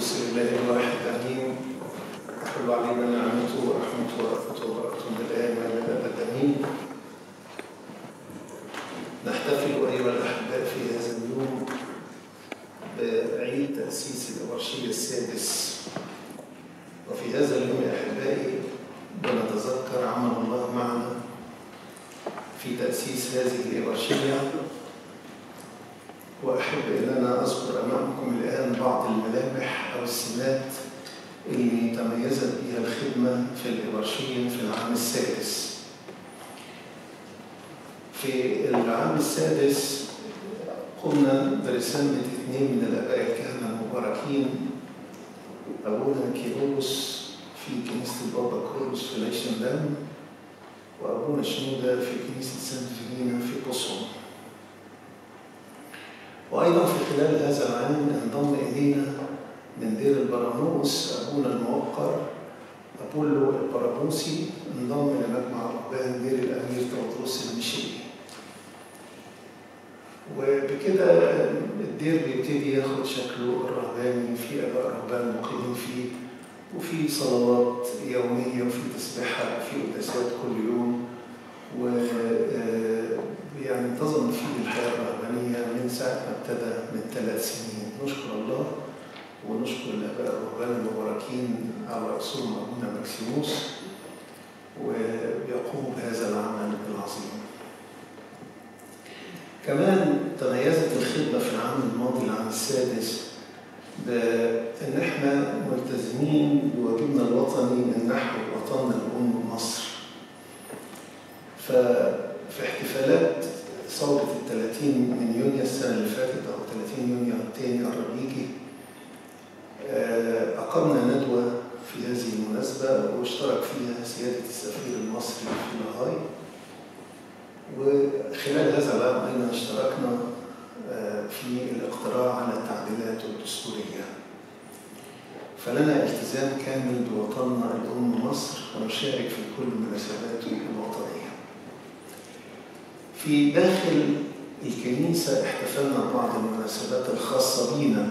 القدوس لله الواحد امين كل علينا نعمته ورحمته ورأفته وبركته من الان والى الابد امين نحتفل ايها الاحباء في هذا اليوم بعيد تاسيس الابرشيه السادس وفي هذا اليوم يا احبائي بنتذكر عمل الله معنا في تاسيس هذه الابرشيه وأحب أن أنا أذكر أمامكم الآن بعض الملامح أو السمات اللي تميزت بها الخدمة في الإبرشية في العام السادس. في العام السادس قمنا برسالة اثنين من الآباء الكهنة المباركين أبونا كيروس في كنيسة البابا كرولوس في ليشندام وأبونا شنودة في كنيسة سانت فيلينا في قصر. وأيضا في خلال هذا العام انضم إلينا من دير البراموس أبونا الموقر أبولو البراموسي انضم لمجمع رهبان دير الأمير تودروس المشيري وبكده الدير بيبتدي ياخد شكله الرهباني في آباء رهبان مقيمين فيه وفي صلوات يومية وفي تسبيحة وفي قداسات كل يوم و يعني انتظم فيه الحياة الرهبانية من ساعة ما ابتدى من ثلاث سنين نشكر الله ونشكر الآباء الرهبان المباركين على رأسهم أبونا مكسيموس ويقوموا بهذا العمل العظيم كمان تميزت الخدمة في العام الماضي العام السادس بأن احنا ملتزمين بواجبنا الوطني من نحو وطننا الأم مصر ففي احتفالات ثورة الثلاثين من يونيو السنة اللي فاتت أو 30 يونيو التاني قرب يجي أقمنا ندوة في هذه المناسبة واشترك فيها سيادة السفير المصري في لاهاي وخلال هذا العام أيضا اشتركنا في الاقتراع على التعديلات الدستورية فلنا التزام كامل بوطننا الأم مصر ونشارك في كل مناسباته الوطنية في داخل الكنيسة احتفلنا ببعض المناسبات الخاصة بينا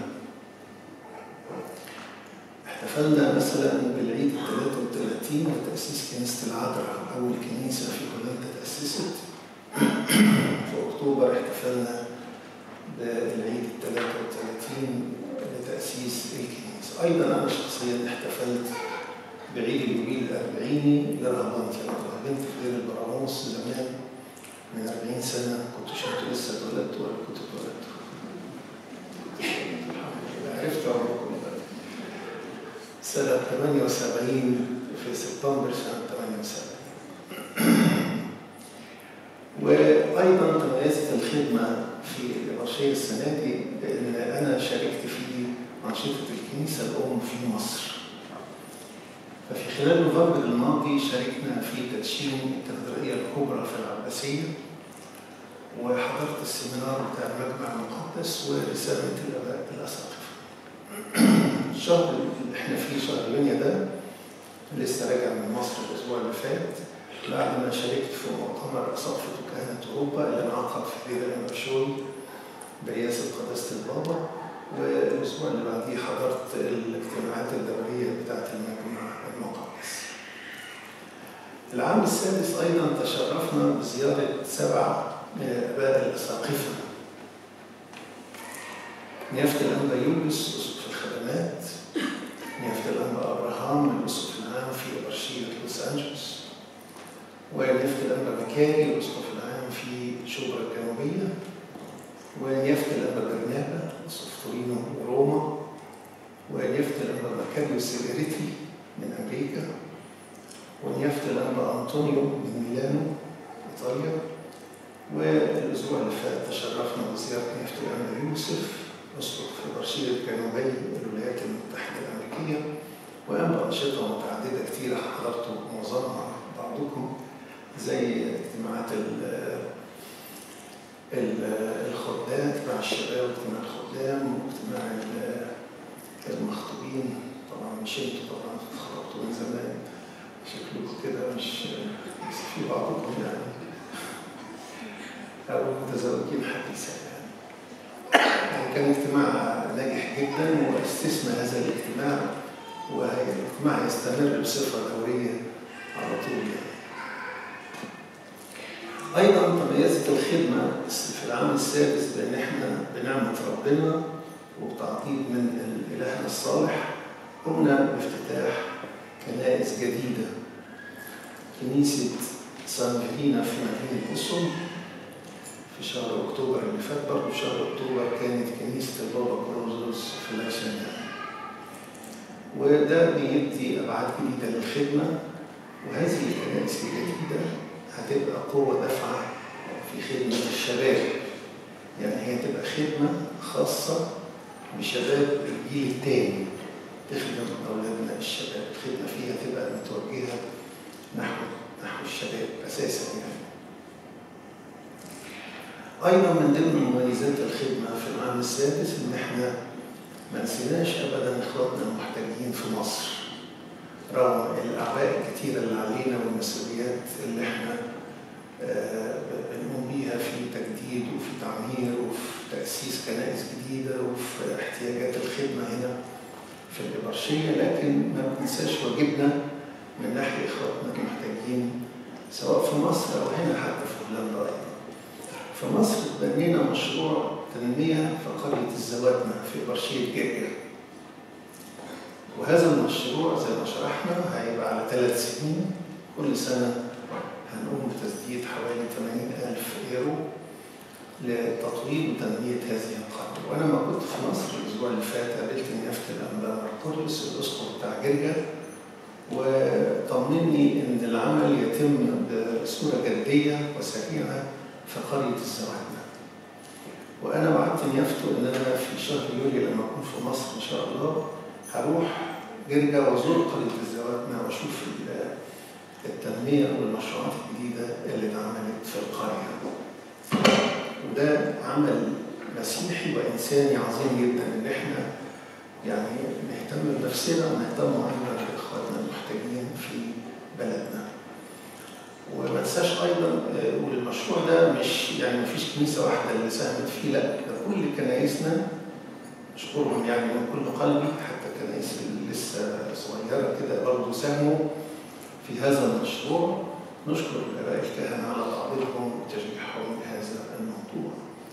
احتفلنا مثلا بالعيد ال 33 لتأسيس كنيسة العذراء أول كنيسة في هولندا تأسست في أكتوبر احتفلنا بالعيد ال 33 لتأسيس الكنيسة أيضا أنا شخصيا احتفلت بعيد اليوبيل الأربعيني لرهبانتي أنا رهبنت في دير البراموس زمان من 40 سنة كنت شفت لسه اتولدت ولا كنت اتولدت عرفت عمركم سنة 78 في سبتمبر سنة 78 وأيضا تميزت الخدمة في الإبرشية السنة دي بأن أنا شاركت في أنشطة الكنيسة الأم في مصر ففي خلال نوفمبر الماضي شاركنا في تدشين الكاتدرائية الكبرى في العباسية وحضرت السيمينار بتاع المجمع المقدس ورسالة الآباء الأساقفة. الشهر اللي احنا فيه شهر يونيو ده لسه راجع من مصر الأسبوع اللي فات بعد ما شاركت في مؤتمر أساقفة وكهنة أوروبا اللي انعقد في دير الأمرشوي برئاسة قداسة البابا والأسبوع اللي بعديه حضرت الاجتماعات الدورية بتاعة المجمع المقدس. العام السادس أيضا تشرفنا بزيارة سبع من الآباء الأساقفة. نيافة الأنبا يونس أسقف الخدمات، نيافة الأنبا أبراهام الأسقف العام في إبرشية لوس أنجلوس، ونيافة الأنبا مكاري الأسقف العام في شبرا الجنوبية، ونيافة الأنبا برنابا أسقف تورينو وروما، ونيافة الأنبا مكاريوس الإريتري من أمريكا، ونيافة الأنبا أنطونيو من ميلانو إيطاليا، والأسبوع اللي فات تشرفنا بزيارة نيافة الأنبا يوسف أسقف في برشية جنوبي الولايات المتحدة الأمريكية وأنبا أنشطة متعددة كتيرة حضرتوا معظمها بعضكم زي اجتماعات الخدام اجتماع الشباب واجتماع الخدام واجتماع المخطوبين طبعا مش انتوا طبعا اتخطبتوا من زمان شكلكم كده مش بس في بعضكم يعني أو متزوجين حديثا يعني. يعني كان اجتماع ناجح جدا واستثنى هذا الاجتماع والاجتماع يستمر بصفة دورية على طول يعني. أيضا تميزت الخدمة في العام السادس بأن احنا بنعمة ربنا وبتعطيل من إلهنا الصالح قمنا بافتتاح كنائس جديدة كنيسة سان فيلينا في مدينة أسهم في شهر أكتوبر اللي فات برضه في شهر أكتوبر كانت كنيسة البابا كروزوس في العشرين وده بيدي أبعاد جديدة للخدمة وهذه الكنائس الجديدة هتبقى قوة دافعة في خدمة الشباب يعني هي تبقى خدمة خاصة بشباب الجيل الثاني تخدم أولادنا الشباب الخدمة فيها تبقى متوجهة نحو نحو الشباب أساسا يعني أيضا من ضمن مميزات الخدمة في العام السادس إن إحنا ما نسيناش أبدا إخواتنا المحتاجين في مصر رغم الأعباء الكتيرة اللي علينا والمسؤوليات اللي إحنا آه بنقوم بيها في تجديد وفي تعمير وفي تأسيس كنائس جديدة وفي احتياجات الخدمة هنا في الإبرشية لكن ما بننساش واجبنا من ناحية إخواتنا المحتاجين سواء في مصر أو هنا حتى في هولندا أيضا. في مصر بنينا مشروع تنمية في قرية الزواتنا في إبرشية جرجر. وهذا المشروع زي ما شرحنا هيبقى على ثلاث سنين كل سنة هنقوم بتسديد حوالي 80 ألف يورو لتطوير وتنمية هذه القرية وأنا ما كنت في مصر الأسبوع اللي فات قابلت نيافة الأنبا ماركوريوس الأسقف بتاع جرجر وطمني إن العمل يتم بصورة جدية وسريعة في قرية الزواتنا وأنا وعدت نيافته إن أنا في شهر يوليو لما أكون في مصر إن شاء الله هروح جرجا وأزور قرية الزواتنا وأشوف التنمية والمشروعات الجديدة اللي اتعملت في القرية وده عمل مسيحي وإنساني عظيم جدا إن إحنا يعني نهتم بنفسنا ونهتم أيضا بإخواتنا المحتاجين في بلدنا. وما ننساش أيضا والمشروع ده مش يعني مفيش كنيسة واحدة اللي ساهمت فيه لا ده كل كنايسنا أشكرهم يعني من كل قلبي حتى الكنائس اللي لسه صغيرة كده برضه ساهموا في هذا المشروع نشكر الآباء الكهنة على تعظيمهم وتشجيعهم لهذا الموضوع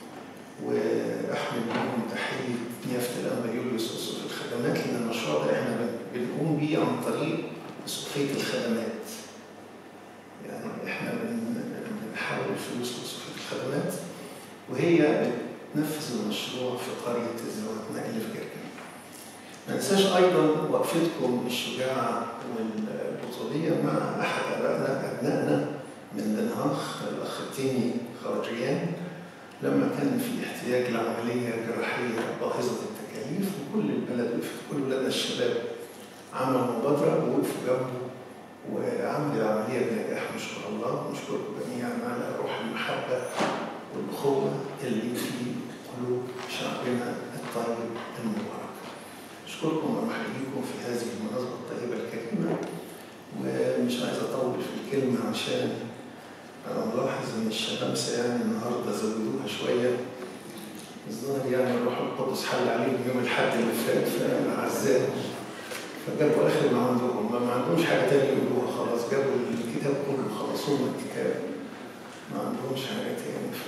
وأحمل لهم تحية نيافة الأنبا يوليوس أسقف الخدمات لأن المشروع ده إحنا بنقوم بيه عن طريق أسقفية الخدمات يعني إحنا بنحول الفلوس لأسقفية الخدمات وهي بتنفذ المشروع في قرية الزواتنا اللي في جرجر. ما ننساش أيضا وقفتكم الشجاعة والبطولية مع أحد أبنائنا أبنائنا من دنهاخ الأخ التيني خرجيان لما كان في احتياج لعملية جراحية باهظة التكاليف وكل البلد وقفت كل ولادنا الشباب عملوا مبادرة ووقفوا جنبه وعمل العملية بنجاح نشكر الله ونشكركم جميعا على روح المحبة والأخوة اللي في قلوب شعبنا الطيب المبارك. أشكركم وأحييكم في هذه المناسبة الطيبة الكريمة ومش عايز أطول في الكلمة عشان أنا ملاحظ إن الشمامسة يعني النهاردة زودوها شوية الظاهر يعني الروح القدس حل عليهم يوم الأحد اللي فات فعزاهم فجابوا آخر ما عندهم ما عندهمش حاجة تانية يقولوها خلاص جابوا الكتاب كله خلصوا لنا الكتاب ما عندهمش حاجة تاني ف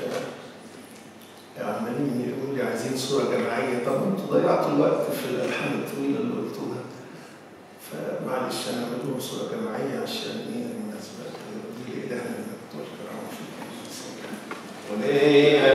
عمالين يقولوا لي عايزين صورة جماعية طب انتوا ضيعتوا الوقت في الألحان الطويلة اللي قلتوها فمعلش أنا بدون صورة جماعية عشان إيه المناسبة دي لإلهنا المجد والكرامة في